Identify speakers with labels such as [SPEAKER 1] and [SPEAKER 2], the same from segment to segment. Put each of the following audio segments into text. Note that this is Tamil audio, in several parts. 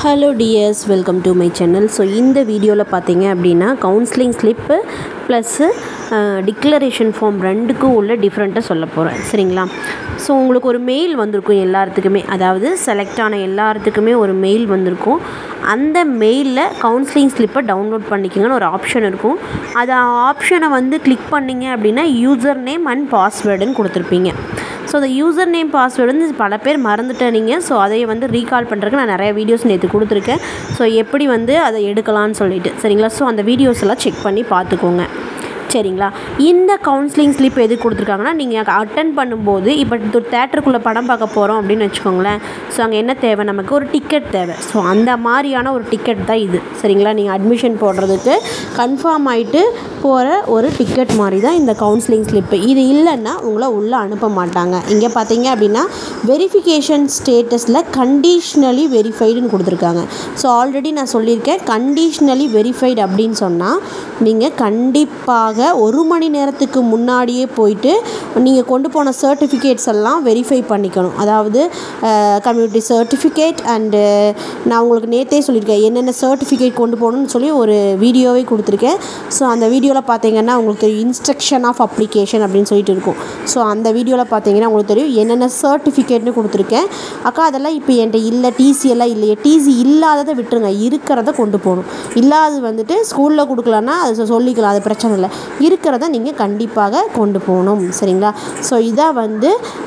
[SPEAKER 1] hello dears welcome to my channel so இந்த வீடியோவில் பார்த்தீங்க அப்படின்னா counselling slip plus declaration form ரெண்டுக்கும் உள்ள டிஃப்ரெண்ட்டை சொல்ல போகிறேன் சரிங்களா ஸோ உங்களுக்கு ஒரு மெயில் வந்திருக்கும் எல்லாத்துக்குமே அதாவது செலக்ட் ஆன எல்லாத்துக்குமே ஒரு மெயில் வந்திருக்கும் அந்த மெயிலில் கவுன்சிலிங் ஸ்லிப்பை டவுன்லோட் பண்ணிக்கங்கன்னு ஒரு ஆப்ஷன் இருக்கும் அது ஆப்ஷனை வந்து கிளிக் பண்ணிங்க அப்படின்னா யூசர் நேம் அண்ட் பாஸ்வேர்டுன்னு கொடுத்துருப்பீங்க ஸோ அந்த யூசர் நேம் பாஸ்வேர்டு வந்து பல பேர் மறந்துட்டேனீங்க ஸோ அதை வந்து ரீகால் பண்ணுறதுக்கு நான் நிறைய வீடியோஸ் நேற்று கொடுத்துருக்கேன் ஸோ எப்படி வந்து அதை எடுக்கலாம்னு சொல்லிட்டு சரிங்களா ஸோ அந்த வீடியோஸ் எல்லாம் செக் பண்ணி பார்த்துக்கோங்க சரிங்களா இந்த கவுன்சிலிங் ஸ்லிப் எது கொடுத்துருக்காங்கன்னா நீங்கள் அட்டன் பண்ணும்போது இப்போ ஒரு தேட்டருக்குள்ளே படம் பார்க்க போகிறோம் அப்படின்னு வச்சுக்கோங்களேன் ஸோ அங்கே என்ன தேவை நமக்கு ஒரு டிக்கெட் தேவை ஸோ அந்த மாதிரியான ஒரு டிக்கெட் தான் இது சரிங்களா நீங்கள் அட்மிஷன் போடுறதுக்கு கன்ஃபார்ம் ஆகிட்டு போகிற ஒரு டிக்கெட் மாதிரி தான் இந்த கவுன்சிலிங் ஸ்லிப்பு இது இல்லைன்னா உங்களை உள்ளே அனுப்ப மாட்டாங்க இங்கே பார்த்தீங்க அப்படின்னா வெரிஃபிகேஷன் ஸ்டேட்டஸில் கண்டிஷ்னலி வெரிஃபைடுன்னு கொடுத்துருக்காங்க ஸோ ஆல்ரெடி நான் சொல்லியிருக்கேன் கண்டிஷ்னலி வெரிஃபைடு அப்படின்னு சொன்னால் நீங்கள் கண்டிப்பாக ஒரு மணி நேரத்துக்கு முன்னாடியே போயிட்டு நீங்கள் கொண்டு போன சர்டிஃபிகேட்ஸ் எல்லாம் வெரிஃபை பண்ணிக்கணும் அதாவது கம்யூனிட்டி சர்டிஃபிகேட் அண்டு நான் உங்களுக்கு நேற்றே சொல்லியிருக்கேன் என்னென்ன சர்டிஃபிகேட் கொண்டு போகணும்னு சொல்லி ஒரு வீடியோவே கொடுத்துருக்கேன் ஸோ அந்த வீடியோவில் பார்த்தீங்கன்னா உங்களுக்கு தெரியும் இன்ஸ்ட்ரக்ஷன் ஆஃப் அப்ளிகேஷன் அப்படின்னு சொல்லிட்டு இருக்கும் ஸோ அந்த வீடியோவில் பார்த்தீங்கன்னா உங்களுக்கு தெரியும் என்னென்ன சர்டிஃபிகேட்னு கொடுத்துருக்கேன் அக்கா அதெல்லாம் இப்போ என்கிட்ட இல்லை டிசி எல்லாம் இல்லையே டிசி இல்லாததை விட்டுருங்க இருக்கிறத கொண்டு போகணும் இல்லாதது வந்துட்டு ஸ்கூலில் கொடுக்கலன்னா அது சொல்லிக்கலாம் அது பிரச்சனை இல்லை இருக்கிறத நீங்கள் கண்டிப்பாக கொண்டு போகணும் சரிங்களா ஸோ இதான் வந்து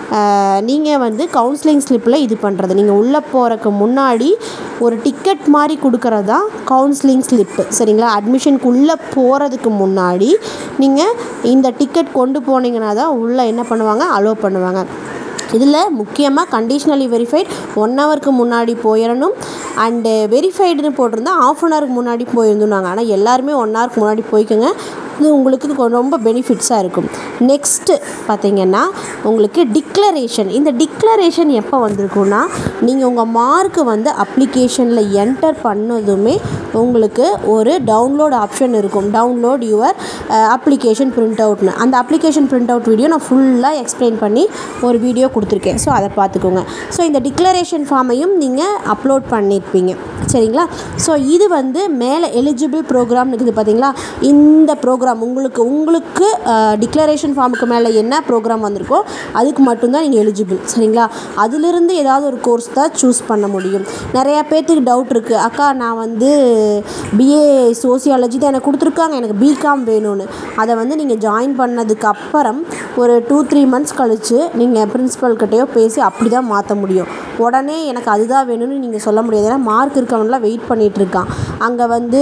[SPEAKER 1] நீங்கள் வந்து கவுன்சிலிங் ஸ்லிப்பில் இது பண்ணுறது நீங்கள் உள்ளே போகிறக்கு முன்னாடி ஒரு டிக்கெட் மாதிரி கொடுக்கறது தான் கவுன்சிலிங் ஸ்லிப்பு சரிங்களா அட்மிஷனுக்கு உள்ளே போகிறதுக்கு முன்னாடி நீங்கள் இந்த டிக்கெட் கொண்டு போனீங்கன்னா தான் உள்ளே என்ன பண்ணுவாங்க அலோவ் பண்ணுவாங்க இதில் முக்கியமாக கண்டிஷ்னலி வெரிஃபைட் ஒன் ஹவருக்கு முன்னாடி போயிடணும் அண்டு வெரிஃபைடுன்னு போட்டிருந்தா ஆஃப் அன் ஹவருக்கு முன்னாடி போயிருந்துனாங்க ஆனால் எல்லாருமே ஒன் ஹவருக்கு முன்னாடி போய்க்கோங்க இது உங்களுக்கு ரொம்ப பெனிஃபிட்ஸாக இருக்கும் நெக்ஸ்ட்டு பார்த்திங்கன்னா உங்களுக்கு டிக்ளரேஷன் இந்த டிக்ளரேஷன் எப்போ வந்திருக்குன்னா நீங்கள் உங்கள் மார்க்கு வந்து அப்ளிகேஷனில் என்டர் பண்ணதுமே உங்களுக்கு ஒரு டவுன்லோட் ஆப்ஷன் இருக்கும் டவுன்லோட் யுவர் அப்ளிகேஷன் பிரிண்ட் அவுட்னு அந்த அப்ளிகேஷன் பிரிண்ட் அவுட் வீடியோ நான் ஃபுல்லாக எக்ஸ்பிளைன் பண்ணி ஒரு வீடியோ கொடுத்துருக்கேன் ஸோ அதை பார்த்துக்கோங்க ஸோ இந்த டிக்ளரேஷன் ஃபார்மையும் நீங்கள் அப்லோட் பண்ணியிருப்பீங்க சரிங்களா ஸோ இது வந்து மேலே எலிஜிபிள் ப்ரோக்ராம் இருக்குது பார்த்தீங்களா இந்த ப்ரோக்ராம் உங்களுக்கு உங்களுக்கு டிக்ளரேஷன் ஃபார்முக்கு மேலே என்ன ப்ரோக்ராம் வந்திருக்கோ அதுக்கு மட்டும்தான் நீங்கள் எலிஜிபிள் சரிங்களா அதிலிருந்து ஏதாவது ஒரு கோர்ஸ் தான் சூஸ் பண்ண முடியும் நிறையா பேர்த்துக்கு டவுட் இருக்குது அக்கா நான் வந்து பிஏ சோசியாலஜி தான் எனக்கு கொடுத்துருக்காங்க எனக்கு பிகாம் வேணும்னு அதை வந்து நீங்கள் ஜாயின் பண்ணதுக்கு அப்புறம் ஒரு டூ த்ரீ மந்த்ஸ் கழித்து நீங்கள் பிரின்ஸிபல்கிட்டயோ பேசி அப்படி தான் மாற்ற முடியும் உடனே எனக்கு அதுதான் வேணும்னு நீங்கள் சொல்ல முடியாது ஏன்னா மார்க் இருக்கவங்களாம் வெயிட் பண்ணிகிட்டு இருக்கான் அங்கே வந்து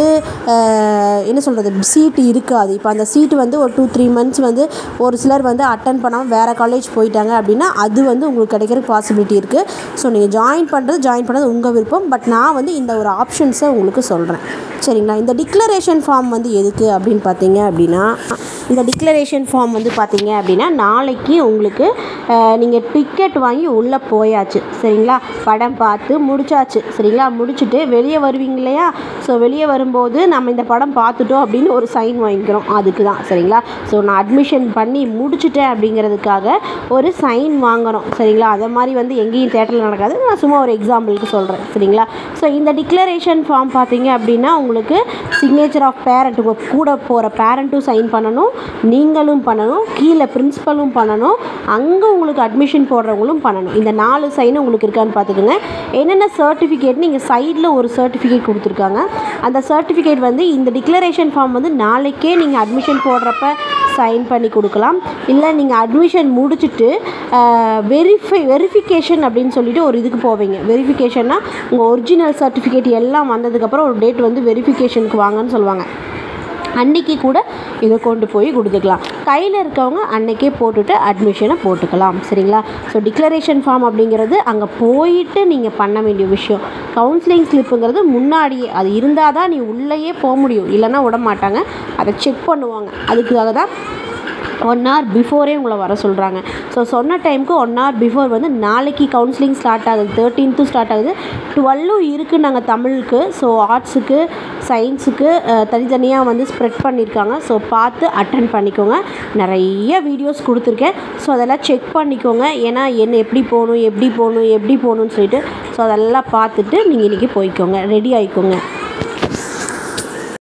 [SPEAKER 1] என்ன சொல்கிறது சீட்டு இருக்காது இப்போ அந்த சீட்டு வந்து ஒரு டூ த்ரீ மந்த்ஸ் வந்து ஒரு சிலர் வந்து அட்டன் பண்ணாமல் வேறு காலேஜ் போயிட்டாங்க அப்படின்னா அது வந்து உங்களுக்கு கிடைக்கிறதுக்கு பாசிபிலிட்டி இருக்குது ஸோ நீங்கள் ஜாயின் பண்ணுறது ஜாயின் பண்ணுறது உங்கள் விருப்பம் பட் நான் வந்து இந்த ஒரு ஆப்ஷன்ஸை உங்களுக்கு சொல்கிறேன் சரிங்களா இந்த டிக்ளரேஷன் ஃபார்ம் வந்து எதுக்கு அப்படின்னு பார்த்தீங்க அப்படின்னா இந்த டிக்ளரேஷன் ஃபார்ம் வந்து பார்த்தீங்க அப்படின்னா நாளைக்கு உங்களுக்கு நீங்கள் டிக்கெட் வாங்கி உள்ளே போயாச்சு சரிங்களா படம் பார்த்து முடிச்சாச்சு சரிங்களா முடிச்சுட்டு வெளியே வருவீங்க இல்லையா ஸோ வெளியே வரும்போது நம்ம இந்த படம் பார்த்துட்டோம் அப்படின்னு ஒரு சைன் வாங்கிக்கிறோம் அதுக்கு தான் சரிங்களா ஸோ நான் அட்மிஷன் பண்ணி முடிச்சுட்டேன் அப்படிங்கிறதுக்காக ஒரு சைன் வாங்கணும் சரிங்களா அதை மாதிரி வந்து எங்கேயும் தேட்டரில் நடக்காது நான் சும்மா ஒரு எக்ஸாம்பிளுக்கு சொல்கிறேன் சரிங்களா ஸோ இந்த டிக்ளரேஷன் ஃபார்ம் பார்த்தீங்க அப்படின்னா உங்களுக்கு சிக்னேச்சர் ஆஃப் பேரண்ட் உங்கள் கூட போகிற பேரண்ட்டும் சைன் பண்ணணும் நீங்களும் பண்ணணும் கீழே பிரின்ஸிபலும் பண்ணணும் அங்கே உங்களுக்கு அட்மிஷன் போடுறவங்களும் பண்ணணும் இந்த நாலு சைனும் உங்களுக்கு இருக்கான்னு பார்த்துக்கோங்க என்னென்ன சர்டிஃபிகேட் நீங்கள் சைடில் ஒரு சர்டிஃபிகேட் கொடுத்துருக்காங்க அந்த சர்டிஃபிகேட் வந்து இந்த டிக்ளரேஷன் ஃபார்ம் வந்து நாளைக்கே நீங்கள் அட்மிஷன் போடுறப்ப சைன் பண்ணி கொடுக்கலாம் இல்லை நீங்கள் அட்மிஷன் முடிச்சுட்டு வெரிஃபை வெரிஃபிகேஷன் அப்படின்னு சொல்லிட்டு ஒரு இதுக்கு போவீங்க வெரிஃபிகேஷன்னா உங்கள் ஒரிஜினல் சர்டிஃபிகேட் எல்லாம் வந்ததுக்கப்புறம் ஒரு டேட் வந்து வெரிஃபிகேஷனுக்கு வாங்கன்னு சொல்லுவாங்க அன்றைக்கி கூட இதை கொண்டு போய் கொடுத்துக்கலாம் கையில் இருக்கவங்க அன்றைக்கே போட்டுட்டு அட்மிஷனை போட்டுக்கலாம் சரிங்களா ஸோ டிக்ளரேஷன் ஃபார்ம் அப்படிங்கிறது அங்கே போயிட்டு நீங்கள் பண்ண வேண்டிய விஷயம் கவுன்சிலிங் ஸ்லிப்புங்கிறது முன்னாடியே அது இருந்தால் தான் நீ உள்ளேயே போக முடியும் இல்லைன்னா விட மாட்டாங்க அதை செக் பண்ணுவாங்க அதுக்காக தான் ஒன் ஹவர் பிஃபோரே உங்களை வர சொல்கிறாங்க ஸோ சொன்ன டைமுக்கு ஒன் ஹவர் பிஃபோர் வந்து நாளைக்கு கவுன்சிலிங் ஸ்டார்ட் ஆகுது தேர்ட்டீன்த்து ஸ்டார்ட் ஆகுது டுவெல்லும் இருக்குது நாங்கள் தமிழுக்கு ஸோ ஆர்ட்ஸுக்கு சயின்ஸுக்கு தனித்தனியாக வந்து ஸ்ப்ரெட் பண்ணியிருக்காங்க ஸோ பார்த்து அட்டன் பண்ணிக்கோங்க நிறைய வீடியோஸ் கொடுத்துருக்கேன் ஸோ அதெல்லாம் செக் பண்ணிக்கோங்க ஏன்னா என்ன எப்படி போகணும் எப்படி போகணும் எப்படி போகணும்னு சொல்லிட்டு ஸோ அதெல்லாம் பார்த்துட்டு நீங்கள் இன்றைக்கி போய்க்கோங்க ரெடி ஆகிக்கோங்க